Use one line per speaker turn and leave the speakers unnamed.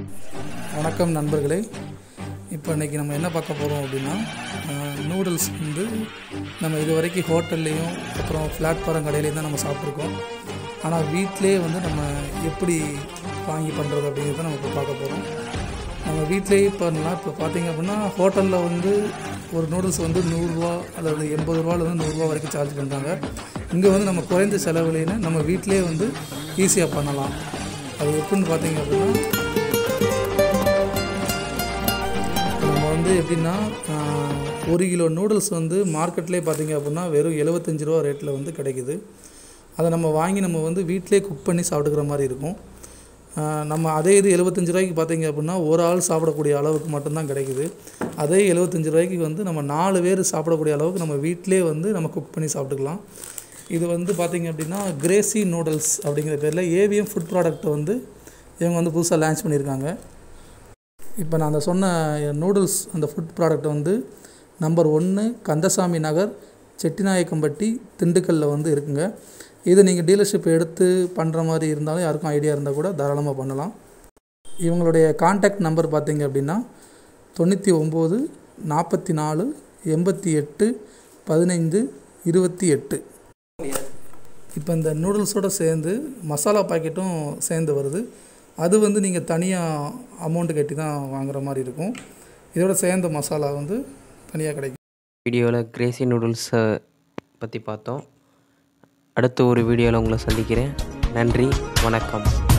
வணக்கம் நண்பர்களே இப்போ இன்றைக்கி நம்ம என்ன பார்க்க போகிறோம் அப்படின்னா நூடுல்ஸ் வந்து நம்ம இது வரைக்கும் ஹோட்டல்லையும் அப்புறம் பிளாட்ஃபாரம் கடையிலையும் தான் நம்ம சாப்பிட்ருக்கோம் ஆனால் வீட்டிலே வந்து நம்ம எப்படி வாங்கி பண்ணுறது அப்படிங்கிறத நம்ம இப்போ பார்க்க போகிறோம் நம்ம வீட்டிலேயே பண்ணலாம் இப்போ பார்த்தீங்க அப்படின்னா ஹோட்டலில் வந்து ஒரு நூடுல்ஸ் வந்து நூறுரூவா அல்லது எண்பது ரூபாலேருந்து நூறுரூவா வரைக்கும் சார்ஜ் பண்ணுறாங்க இங்கே வந்து நம்ம குறைந்த செலவுலேன்னு நம்ம வீட்டிலே வந்து ஈஸியாக பண்ணலாம் அது எப்படின்னு பார்த்தீங்க அப்படின்னா இப்போ நம்ம வந்து எப்படின்னா ஆஹ், ஒரு கிலோ நூடுல்ஸ் வந்து மார்க்கெட்லேயே பார்த்தீங்க அப்படின்னா வெறும் எழுபத்தஞ்சு ரூபா ரேட்டில் வந்து கிடைக்குது அதை நம்ம வாங்கி நம்ம வந்து வீட்டிலே குக் பண்ணி சாப்பிட்டுக்கிற மாதிரி இருக்கும் ஆஹ், நம்ம அதே இது எழுபத்தஞ்சு ரூபாய்க்கு பார்த்தீங்க அப்படின்னா ஒரு ஆள் சாப்பிடக்கூடிய அளவுக்கு மட்டும்தான் கிடைக்குது அதே எழுபத்தஞ்சு ரூபாய்க்கு வந்து நம்ம நாலு பேர் சாப்பிடக்கூடிய அளவுக்கு நம்ம வீட்டிலே வந்து நம்ம குக் பண்ணி சாப்பிட்டுக்கலாம் இது வந்து பார்த்திங்க அப்படின்னா கிரேசி நூடுல்ஸ் அப்படிங்கிற பேரில் ஏவிஎம் ஃபுட் ப்ராடக்ட்டை வந்து இவங்க வந்து புதுசாக லான்ச் பண்ணியிருக்காங்க இப்போ நான் அந்த சொன்ன நூடுல்ஸ் அந்த ஃபுட் ப்ராடக்ட் வந்து நம்பர் ஒன்று கந்தசாமி நகர் செட்டிநாயக்கம்பட்டி திண்டுக்கல்லில் வந்து இருக்குங்க இது நீங்கள் டீலர்ஷிப் எடுத்து பண்ணுற மாதிரி இருந்தாலும் யாருக்கும் ஐடியா இருந்தால் கூட தாராளமாக பண்ணலாம் இவங்களுடைய காண்டாக்ட் நம்பர் பார்த்தீங்க அப்படின்னா தொண்ணூற்றி ஒம்பது நாற்பத்தி நாலு எண்பத்தி எட்டு பதினைந்து இருபத்தி எட்டு இப்போ இந்த நூடுல்ஸோடு சேர்ந்து மசாலா பாக்கெட்டும் சேர்ந்து வருது அது வந்து நீங்கள் தனியாக அமௌண்ட்டு கட்டி தான் வாங்குற மாதிரி இருக்கும் இதோட சேர்ந்த மசாலா வந்து தனியாக கிடைக்கும்
வீடியோவில் கிரேசி நூடுல்ஸை பற்றி பார்த்தோம் அடுத்த ஒரு வீடியோவில் உங்களை சந்திக்கிறேன் நன்றி வணக்கம்